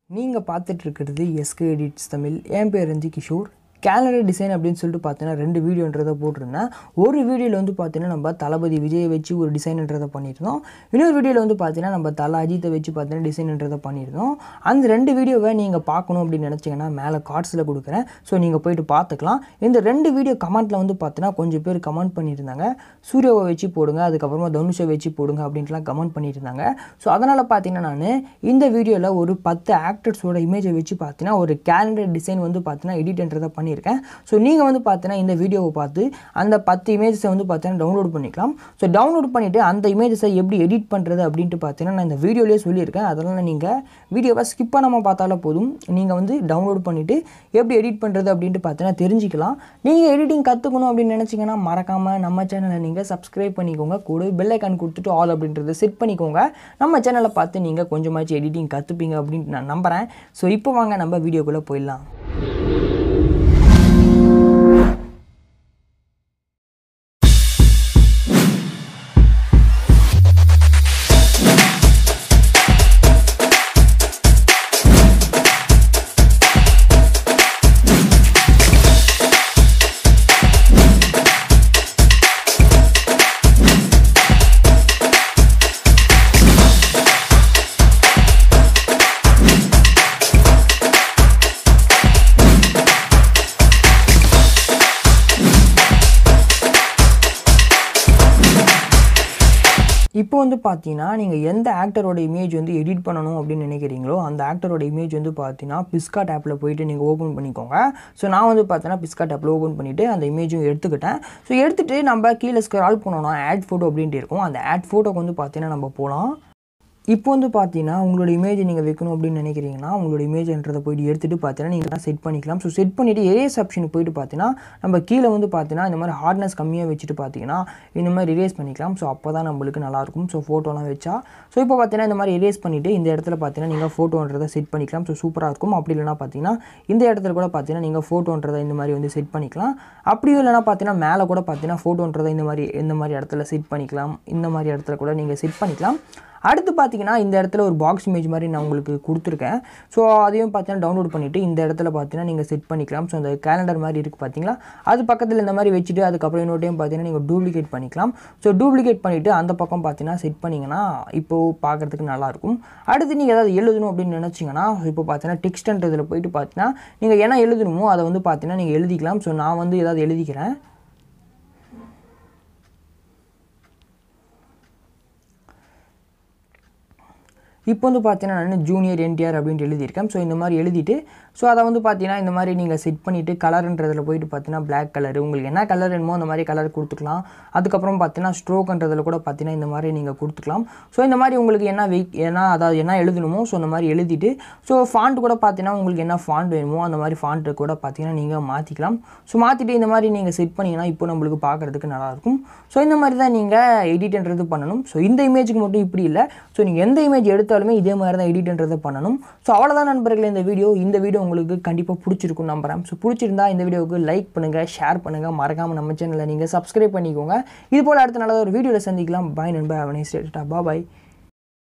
நீங்கள் பார்த்துட்டு இருக்கிறது எஸ்கே எடிட்ஸ் தமிழ் என் பேர் ரஞ்சி கிஷோர் கேலண்டர் டிசைன் அப்படின்னு சொல்லிட்டு பார்த்தீங்கன்னா ரெண்டு வீடியோன்றதை போட்டிருந்தேன் ஒரு வீடியோவில் வந்து பார்த்தீங்கன்னா நம்ம தளபதி விஜயை வச்சு ஒரு டிசைன்ன்றதை பண்ணியிருந்தோம் இன்னொரு வீடியோவில் வந்து பார்த்தீங்கன்னா நம்ம தலை அஜித்தை வச்சு பார்த்தீங்கன்னா டிசைன்ன்றதை பண்ணியிருந்தோம் அந்த ரெண்டு வீடியோவை நீங்கள் பார்க்கணும் அப்படின்னு நினச்சிங்கன்னா மேலே கார்ட்ஸில் கொடுக்குறேன் ஸோ நீங்கள் போயிட்டு பார்த்துக்கலாம் இந்த ரெண்டு வீடியோ கமெண்ட்டில் வந்து பார்த்தீங்கன்னா கொஞ்சம் பேர் கமெண்ட் பண்ணியிருந்தாங்க சூர்யாவை வச்சு போடுங்க அதுக்கப்புறமா தனுஷை வச்சு போடுங்க அப்படின்ட்டுலாம் கமெண்ட் பண்ணியிருந்தாங்க ஸோ அதனால் பார்த்தீங்கன்னா நான் இந்த வீடியோவில் ஒரு பத்து ஆக்டர்ஸோட இமேஜை வச்சு பார்த்தீங்கன்னா ஒரு கேலண்டர் டிசைன் வந்து பார்த்தீங்கன்னா எடிட்ன்றதை பண்ணியிருக்கேன் ஸோ நீங்கள் வந்து பார்த்தீங்கன்னா இந்த வீடியோவை பார்த்து அந்த பத்து இமேஜஸை வந்து பார்த்தீங்கன்னா டவுன்லோட் பண்ணிக்கலாம் ஸோ டவுன்லோட் பண்ணிவிட்டு அந்த இமேஜஸை எப்படி எடிட் பண்ணுறது அப்படின்ட்டு பார்த்தீங்கன்னா நான் இந்த வீடியோலேயே சொல்லியிருக்கேன் அதனால் நீங்கள் வீடியோவை ஸ்கிப் பண்ணாமல் பார்த்தாலே போதும் நீங்கள் வந்து டவுன்லோட் பண்ணிவிட்டு எப்படி எடிட் பண்ணுறது அப்படின்ட்டு பார்த்தீங்கன்னா தெரிஞ்சுக்கலாம் நீங்கள் எடிட்டிங் கற்றுக்கணும் அப்படின்னு நினச்சிங்கன்னா மறக்காமல் நம்ம சேனலை நீங்கள் சப்ஸ்கிரைப் பண்ணிக்கோங்க கூட பெல் ஐக்கான் கொடுத்துட்டு ஆல் அப்படின்றத செட் பண்ணிக்கோங்க நம்ம சேனலை பார்த்து நீங்கள் கொஞ்சமாச்சும் எடிட்டிங் கற்றுப்பீங்க அப்படின்ட்டு நான் நம்புகிறேன் ஸோ இப்போ வாங்க நம்ம வீடியோக்குள்ளே போயிடலாம் இப்போ வந்து பார்த்தீங்கன்னா நீங்கள் எந்த ஆக்டரோட இமேஜ் வந்து எடிட் பண்ணணும் அப்படின்னு நினைக்கிறீங்களோ அந்த ஆக்டரோட இமேஜ் வந்து பார்த்தீங்கன்னா பிஸ்காட் ஆப்பில் போயிட்டு நீங்கள் ஓப்பன் பண்ணிக்கோங்க ஸோ நான் வந்து பார்த்தீங்கன்னா பிஸ்காட் ஆப்பில் ஓப்பன் பண்ணிவிட்டு அந்த இமேஜும் எடுத்துக்கிட்டேன் ஸோ எடுத்துகிட்டு நம்ம கீழே ஸ்க்ரால் பண்ணோம்னா ஆட் ஃபோட்டோ அப்படின்ட்டு இருக்கும் அந்த ஆட் ஃபோட்டோக்கு வந்து பார்த்தீங்கன்னா நம்ம போகலாம் இப்போ வந்து பார்த்தீங்கன்னா உங்களோட இமேஜ் நீங்கள் வைக்கணும் அப்படின்னு நினைக்கிறீங்கன்னா உங்களோட இமேஜ்ன்றதை போயிட்டு எடுத்துகிட்டு பார்த்தீங்கன்னா நீங்கள் செட் பண்ணிக்கலாம் ஸோ செட் பண்ணிவிட்டு எரேஸ் ஆப்ஷனுக்கு போயிட்டு பார்த்தீங்கன்னா நம்ம கீழே வந்து பார்த்தீங்கன்னா இந்த மாதிரி ஹார்ட்னஸ் கம்மியாக வச்சுட்டு பார்த்தீங்கன்னா இந்த மாதிரி எரேஸ் பண்ணிக்கலாம் ஸோ அப்போ தான் நம்மளுக்கு நல்லாயிருக்கும் ஸோ ஃபோட்டோலாம் வச்சா ஸோ இப்போ பார்த்தீங்கன்னா இந்த மாதிரி எரேஸ் பண்ணிவிட்டு இந்த இடத்துல பார்த்தீங்கன்னா நீங்கள் ஃபோட்டோன்றதை செட் பண்ணிக்கலாம் ஸோ சூப்பராக இருக்கும் அப்படி இல்லைனா பார்த்தீங்கன்னா இந்த இடத்துல கூட பார்த்தீங்கன்னா நீங்கள் ஃபோட்டோன்றதை இந்த மாதிரி வந்து செட் பண்ணிக்கலாம் அப்படியும் இல்லைனா பார்த்தீங்கன்னா மேலே கூட பார்த்தீங்கன்னா ஃபோட்டோன்றதை இந்த மாதிரி இந்த மாதிரி இடத்துல செட் பண்ணிக்கலாம் இந்த மாதிரி இடத்துல கூட நீங்கள் செட் பண்ணிக்கலாம் அடுத்து பார்த்தீங்கன்னா இந்த இடத்துல ஒரு பாக்ஸ் இமேஜ் மாதிரி நான் உங்களுக்கு கொடுத்துருக்கேன் ஸோ அதையும் பார்த்தீங்கன்னா டவுன்லோட் பண்ணிவிட்டு இந்த இடத்துல பார்த்தீங்கன்னா நீங்கள் செட் பண்ணிக்கலாம் ஸோ அந்த கேலண்டர் மாதிரி இருக்குது பார்த்தீங்களா அது பக்கத்தில் இந்த மாதிரி வச்சுட்டு அதுக்கப்புறம் இன்னொரு டைம் பார்த்தீங்கன்னா நீங்கள் டூப்ளிகேட் பண்ணிக்கலாம் ஸோ டூப்ளிகேட் பண்ணிவிட்டு அந்த பக்கம் பார்த்தீங்கன்னா செட் பண்ணிங்கன்னா இப்போது பார்க்குறதுக்கு நல்லாயிருக்கும் அடுத்து நீங்கள் ஏதாவது எழுதணும் அப்படின்னு நினச்சிங்கன்னா இப்போ பார்த்தீங்கன்னா டெக்ஸ்ட்ன்றதில் போயிட்டு பார்த்தீங்கன்னா நீங்கள் என்ன எழுதணுமோ அதை வந்து பார்த்தீங்கன்னா நீங்கள் எழுதிக்கலாம் ஸோ நான் வந்து ஏதாவது எழுதிக்கிறேன் இப்போ வந்து பார்த்தீங்கன்னா நான் ஜூனியர் என்டிஆர் அப்படின்ட்டு எழுதியிருக்கேன் ஸோ இந்த மாதிரி எழுதிட்டு ஸோ அதை வந்து பார்த்தீங்கன்னா இந்த மாதிரி நீங்கள் செட் பண்ணிவிட்டு கலருன்றதில் போயிட்டு பார்த்தீங்கன்னா பிளாக் கலர் உங்களுக்கு என்ன கலர் வேணுமோ அந்த மாதிரி கலர் கொடுத்துக்கலாம் அதுக்கப்புறம் பார்த்தீங்கன்னா ஸ்ட்ரோக்ன்றதில் கூட பார்த்தீங்கன்னா இந்த மாதிரி நீங்கள் கொடுத்துக்கலாம் ஸோ இந்த மாதிரி உங்களுக்கு என்ன வெயிட் என்ன அதாவது என்ன எழுதணுமோ ஸோ அந்த மாதிரி எழுதிட்டு ஸோ ஃபாண்ட் கூட பார்த்தீங்கன்னா உங்களுக்கு என்ன ஃபாண்ட் வேணுமோ அந்த மாதிரி ஃபாண்ட்டு கூட பார்த்தீங்கன்னா நீங்கள் மாற்றிக்கலாம் ஸோ மாற்றிட்டு இந்த மாதிரி நீங்கள் செட் பண்ணிங்கன்னா இப்போ நம்மளுக்கு பார்க்குறதுக்கு நல்லாயிருக்கும் ஸோ இந்த மாதிரி தான் நீங்கள் எடிட்ன்றது பண்ணணும் ஸோ இந்த இமேஜுக்கு மட்டும் இப்படி இல்லை ஸோ நீங்கள் எந்த இமேஜ் எடுத்தாலுமே இதே மாதிரி தான் எடிட்ன்றதை பண்ணணும் ஸோ அவ்வளோதான் நண்பர்களே இந்த வீடியோ இந்த வீடியோ உங்களுக்கு கண்டிப்பாக பிடிச்சிருக்கும் நம்புறேன் ஸோ பிடிச்சிருந்தா இந்த வீடியோவுக்கு லைக் பண்ணுங்கள் ஷேர் பண்ணுங்கள் மறக்காமல் நம்ம சேனலை நீங்கள் சப்ஸ்கிரைப் பண்ணிக்கோங்க இது போல் அடுத்த நல்ல ஒரு வீடியோவில் சந்திக்கலாம் பாய் நண்பா அவனே ஸ்டேட்டா பா பாய்